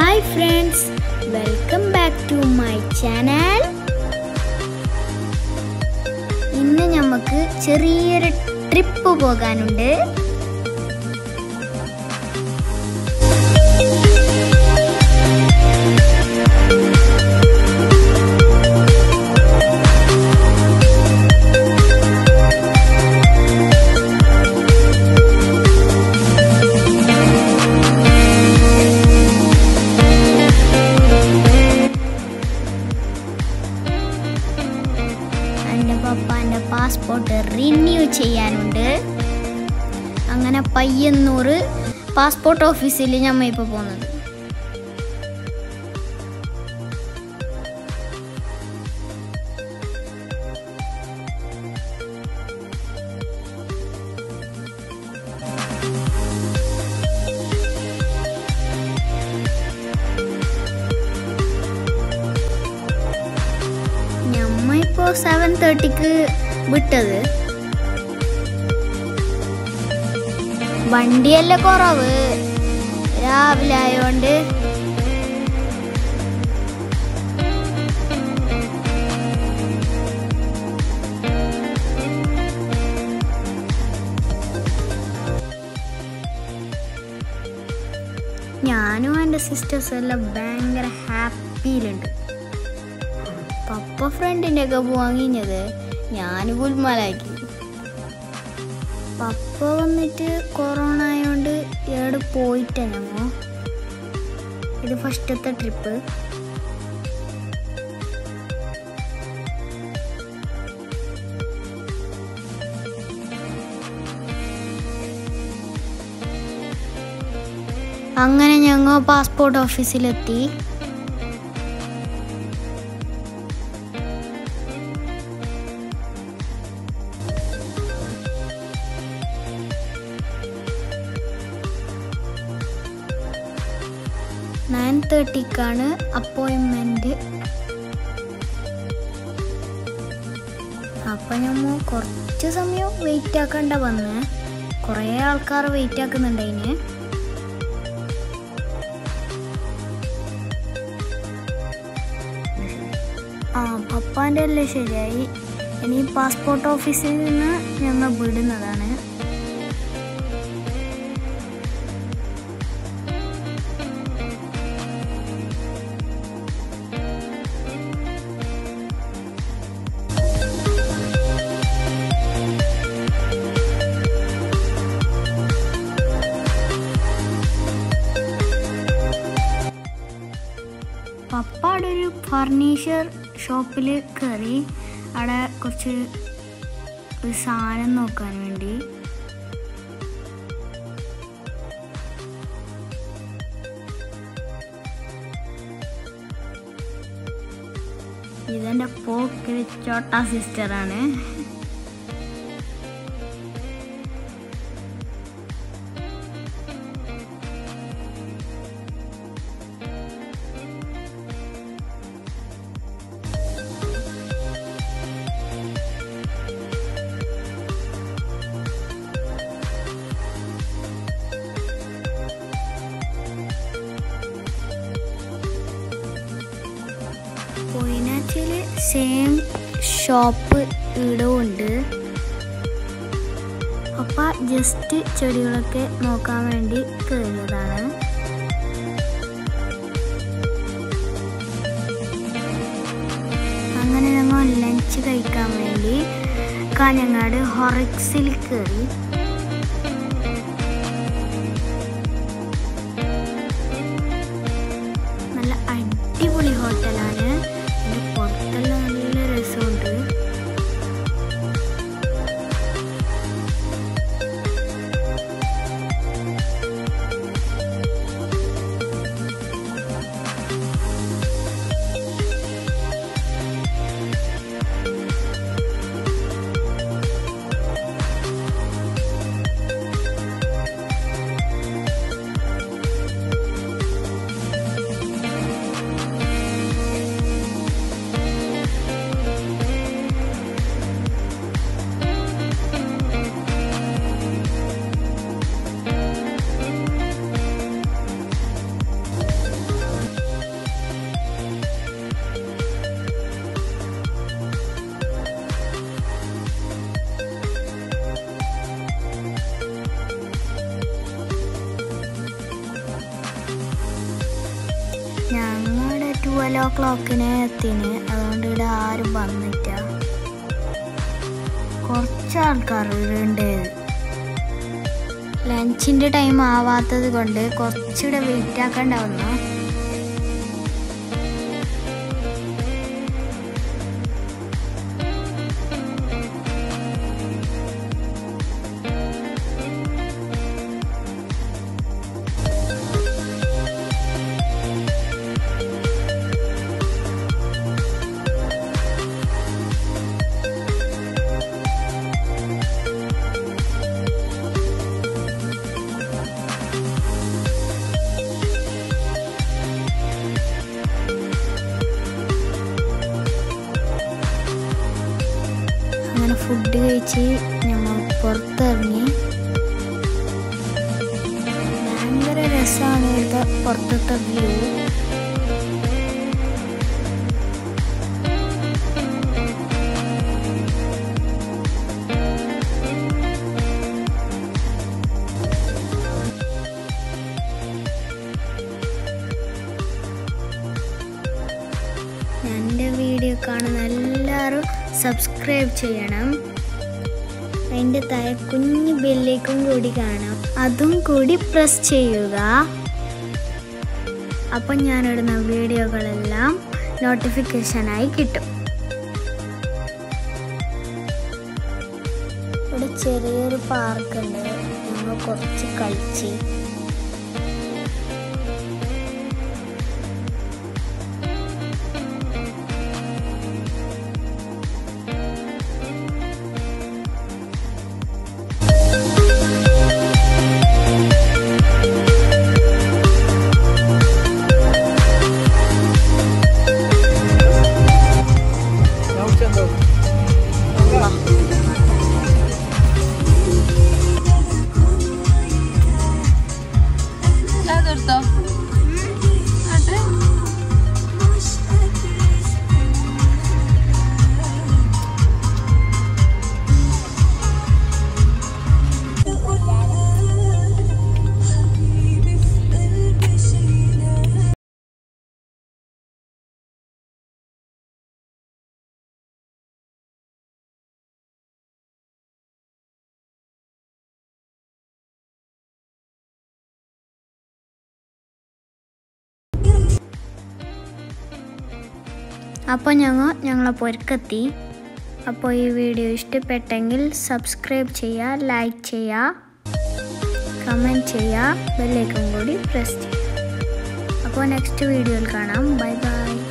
hi friends welcome back to my channel ഇന്ന് നമുക്ക് ചെറിയൊരു ട്രിപ്പ് പോകാനുണ്ട് എൻ്റെ പപ്പാൻ്റെ പാസ്പോർട്ട് റിന്യൂ ചെയ്യാനുണ്ട് അങ്ങനെ പയ്യന്നൂറ് പാസ്പോർട്ട് ഓഫീസിൽ ഞമ്മ ഇപ്പോൾ പോകുന്നത് ഞമ്മ ഇപ്പോൾ സെവൻ തേർട്ടിക്ക് വിട്ടത് വണ്ടിയല്ല കുറവ് രാവിലെ ആയോണ്ട് ഞാനും എൻ്റെ സിസ്റ്റേഴ്സും എല്ലാം ഭയങ്കര ഹാപ്പിയിലുണ്ട് പപ്പ ഫ്രണ്ടിൻ്റെ ഒക്കെ വാങ്ങിഞ്ഞത് ഞാൻ ഗുൽമലാക്കി പപ്പ വന്നിട്ട് കൊറോണ ആയതുകൊണ്ട് എവിടെ പോയിട്ടാ ഞങ്ങ ഇത് ഫസ്റ്റത്തെ ട്രിപ്പ് അങ്ങനെ ഞങ്ങൾ പാസ്പോർട്ട് ഓഫീസിലെത്തി നയൻ തേർട്ടിക്കാണ് അപ്പോയിൻമെന്റ് അപ്പൊ ഞമ്മ കുറച്ച് സമയം വെയിറ്റ് ആക്കണ്ട വന്ന് കുറേ ആൾക്കാർ വെയിറ്റ് ആക്കുന്നുണ്ടതിന് ആ പപ്പാൻ്റെ എല്ലാം ശരിയായി ഇനി പാസ്പോർട്ട് ഓഫീസിൽ നിന്ന് ഞങ്ങൾ വിടുന്നതാണ് പപ്പ അവിടെ ഒരു ഫർണിച്ചർ ഷോപ്പിൽ കയറി അവിടെ കുറച്ച് ഒരു സാധനം നോക്കാൻ വേണ്ടി ഇതെന്റെ പോക്കിൽ ചോട്ടാ സിസ്റ്ററാണ് പൊയിനാറ്റിൽ സെയിം ഷോപ്പ് ഇവിടെ ഉണ്ട് പപ്പ ജസ്റ്റ് ചെടികളൊക്കെ നോക്കാൻ വേണ്ടി കയറിയതാണ് അങ്ങനെ ഞങ്ങൾ ലഞ്ച് കഴിക്കാൻ വേണ്ടി കാഞ്ഞങ്ങാട് ഹൊറിക്സിൽ കയറി നല്ല അടിപൊളി ഹോട്ടലാണ് ഇതിന്റെ പുറത്തെല്ലാം നല്ല രസമുണ്ട് ട്വൽവ് ഓ ക്ലോക്കിന് എത്തിന് അതുകൊണ്ട് ഇവിടെ ആരും വന്നിട്ട കുറച്ച് ആൾക്കാർ ഇവിടെ ഉണ്ട് ലഞ്ചിൻ്റെ ടൈം ആവാത്തത് കൊണ്ട് കുറച്ചുകൂടെ വെയിറ്റ് ആക്കണ്ടാവുന്നു അങ്ങനെ ഫുഡ് കഴിച്ച് ഞങ്ങൾ പുറത്തിറങ്ങി ഭയങ്കര രസമാണ് ഇവിടുത്തെ പുറത്തത്തെ വ്യൂ എൻ്റെ വീഡിയോ കാണുന്ന എല്ലാവരും സബ്സ്ക്രൈബ് ചെയ്യണം അതിൻ്റെ താഴെ കുഞ്ഞു ബെല്ലേക്കും കൂടി കാണാം അതും കൂടി പ്രസ് ചെയ്യുക അപ്പം ഞാനിടുന്ന വീഡിയോകളെല്ലാം നോട്ടിഫിക്കേഷനായി കിട്ടും ഇവിടെ ചെറിയൊരു പാർക്കുണ്ട് ഞങ്ങൾ കുറച്ച് കളിച്ച് അതെടുത്തോ അതെ അപ്പോൾ ഞങ്ങൾ ഞങ്ങളെ പൊരുക്കെത്തി അപ്പോൾ ഈ വീഡിയോ ഇഷ്ടപ്പെട്ടെങ്കിൽ സബ്സ്ക്രൈബ് ചെയ്യുക ലൈക്ക് ചെയ്യുക കമൻറ്റ് ചെയ്യുക ബെല്ലേക്കും കൂടി പ്രസ് ചെയ്യുക അപ്പോൾ നെക്സ്റ്റ് വീഡിയോയിൽ കാണാം ബൈ ബൈ